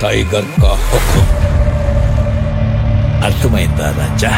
tiger కా హుకుం అర్థమైందా రాజా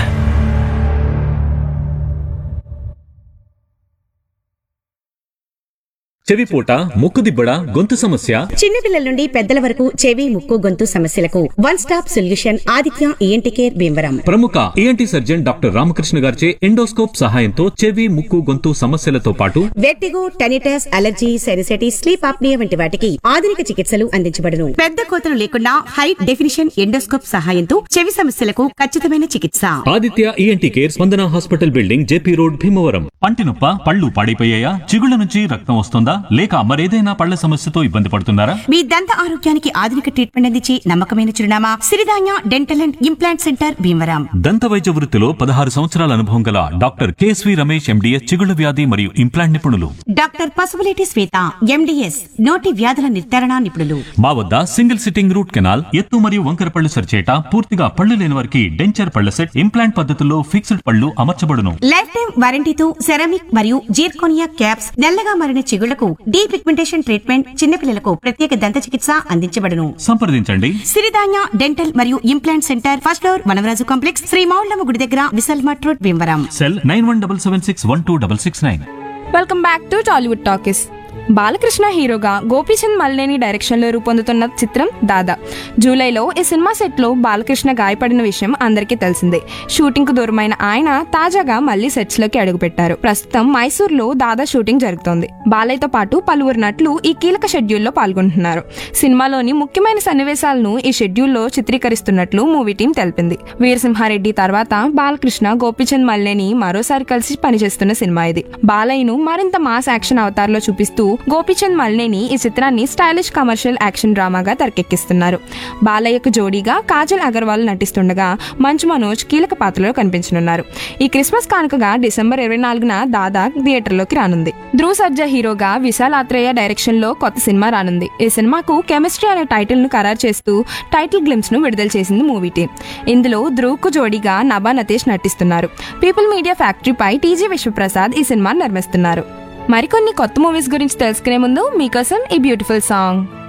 చెవిపూట ముక్కుదిబ్బడ గొంతు సమస్య చిన్నపిల్లల నుండి పెద్దల వరకు చెవి ముక్కు గొంతు సమస్యలకు one stop solution Aditya ENT care Bhimavaram ప్రముఖ ఏఎన్టీ సర్జన్ డాక్టర్ రామకృష్ణ గారిచే ఎండోస్కోప్ సహాయంతో చెవి ముక్కు గొంతు సమస్యలతో పాటు vertigo tinnitus allergy sinusitis sleep apnea వంటి వాటికి ఆధునిక చికిత్సలు అందించబడును పెద్ద కోతలు లేకుండా హై డెఫినిషన్ ఎండోస్కోప్ సహాయంతో చెవి సమస్యలకు ఖచ్చితమైన చికిత్స Aditya ENT care Spandana hospital building JP road Bhimavaram పంటి నొప్ప పళ్ళు పాడైపోయాయా చిగుళ్ళ నుంచి రక్తం వస్తుందా లేక మరేదైనా పళ్ళ సమస్యతో ఇబ్బంది పడుతున్నారా మీ దంత ఆరోగ్యానికి ఆధునిక ట్రీట్మెంట్ అందించి నమ్మకమైన చిరునామా Siridhanya dental and implant centre Bhimavaram దంత వైద్య వృత్తిలో పదహారు సంవత్సరాల అనుభవం గల డాక్టర్ కేఎస్వి రమేష్ ఎండిఎస్ చిగుళ్ళ వ్యాధి మరియు ఇంప్లాంట్ నిపుణులు డాక్టర్ పసుపులేటి శ్వేత ఎండిఎస్ నోటి వ్యాధుల నిర్ధారణ నిపుణులు మా వద్ద సింగిల్ సిట్టింగ్ రూట్ కెనాల్ ఎత్తు మరియు వంకర పళ్ళు సరిచేట పూర్తిగా పళ్ళు లేని వారికి డెంచర్ పళ్ళ సెట్ ఇంప్లాంట్ పద్ధతుల్లో ఫిక్స్డ్ పళ్ళు అమర్చబడును లైఫ్ టైం వారంటీతో సెరామిక్ మరియు జీర్కోనియా క్యాప్స్ నల్లగా మారిన చిగుళ్లకు డీ పిగ్మెంటేషన్ ట్రీట్మెంట్ చిన్నపిల్లలకు ప్రత్యేక దంత చికిత్స అందించబడును సంప్రదించండి సిరిధాన్య డెంటల్ మరియు implant centre first floor Vanamaraju complex Shri Moullamma గుడి దగ్గర Vishal mart road Bhimavaram cell nine one double seven six one two double six nine welcome back to Tollywood talkies Balakrishna హీరోగా గోపీచంద్ మల్లేని డైరెక్షన్లో రూపొందుతున్న చిత్రం దాదా జూలైలో ఈ సినిమా సెట్లో బాలకృష్ణ గాయపడిన విషయం అందరికీ తెలిసిందే షూటింగ్ కు దూరమైన ఆయన తాజాగా మళ్లీ సెట్స్ లోకి అడుగుపెట్టారు ప్రస్తుతం మైసూర్లో దాదా షూటింగ్ జరుగుతోంది బాలయ్యతో పాటు పలువురు నటులు ఈ కీలక షెడ్యూల్లో పాల్గొంటున్నారు సినిమాలోని ముఖ్యమైన సన్నివేశాలను ఈ షెడ్యూల్లో చిత్రీకరిస్తున్నట్లు మూవీ టీం తెలిపింది వీరసింహారెడ్డి తర్వాత బాలకృష్ణ గోపీచంద్ మల్లేని మరోసారి కలిసి పనిచేస్తున్న సినిమా ఇది బాలయ్యను మరింత మాస్ యాక్షన్ అవతారంలో చూపిస్తూ గోపీచంద్ మల్లేని ఈ చిత్రాన్ని స్టైలిష్ కమర్షియల్ యాక్షన్ డ్రామాగా తెరకెక్కిస్తున్నారు బాలయ్యకు జోడీగా కాజల్ అగర్వాల్ నటిస్తుండగా మంచు మనోజ్ కీలక పాత్రలో కనిపించనున్నారు ఈ క్రిస్మస్ కానుకగా డిసెంబర్ ఇరవై నాలుగున దాదా థియేటర్లోకి రానుంది ధ్రువ్ సర్జా హీరోగా విశాల్ ఆత్రేయ డైరెక్షన్ లో కొత్త సినిమా రానుంది ఈ సినిమాకు కెమిస్ట్రీ అనే టైటిల్ ను ఖరారు చేస్తూ టైటిల్ గ్లిమ్స్ ను విడుదల చేసింది మూవీ టీం ఇందులో ధ్రువ్ కు జోడీగా నభా నతేష్ నటిస్తున్నారు పీపుల్ మీడియా ఫ్యాక్టరీపై టీజీ విశ్వప్రసాద్ ఈ సినిమాను నిర్మిస్తున్నారు మరికొన్ని కొత్త మూవీస్ గురించి తెలుసుకునే ముందు మీకోసం ఈ బ్యూటిఫుల్ సాంగ్